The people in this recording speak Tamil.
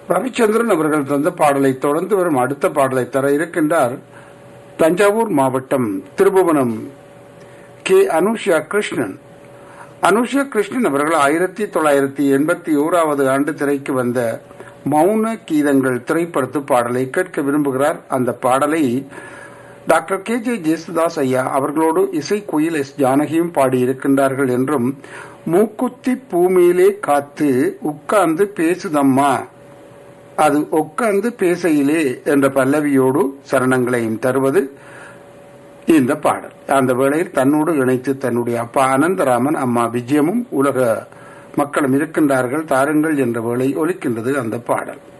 ரவிச்சந்திரன் அவர்கள் தந்த பாடலை தொடர்ந்து வரும் அடுத்த பாடலை தர இருக்கின்றார் தஞ்சாவூர் மாவட்டம் திருபுவனம் கே அனுஷா கிருஷ்ணன் அனுஷா கிருஷ்ணன் அவர்கள் ஆயிரத்தி தொள்ளாயிரத்தி எண்பத்தி ஓராவது ஆண்டு திரைக்கு வந்த மௌன கீதங்கள் திரைப்படத்து பாடலை கேட்க விரும்புகிறார் அந்த பாடலை டாக்டர் கே ஜே ஜேசுதாஸ் ஐயா அவர்களோடு இசை குயில் எஸ் ஜானகியும் பாடியிருக்கின்றார்கள் என்றும் மூக்குத்தி பூமியிலே காத்து உட்கார்ந்து பேசுதம்மா அது உட்கார்ந்து பேசையிலே என்ற பல்லவியோடு சரணங்களையும் தருவது இந்த பாடல் அந்த வேளையில் தன்னோடு இணைத்து தன்னுடைய அப்பா அனந்தராமன் அம்மா விஜயமும் உலக மக்களும் இருக்கின்றார்கள் தாருங்கள் என்ற வேளை ஒலிக்கின்றது அந்த பாடல்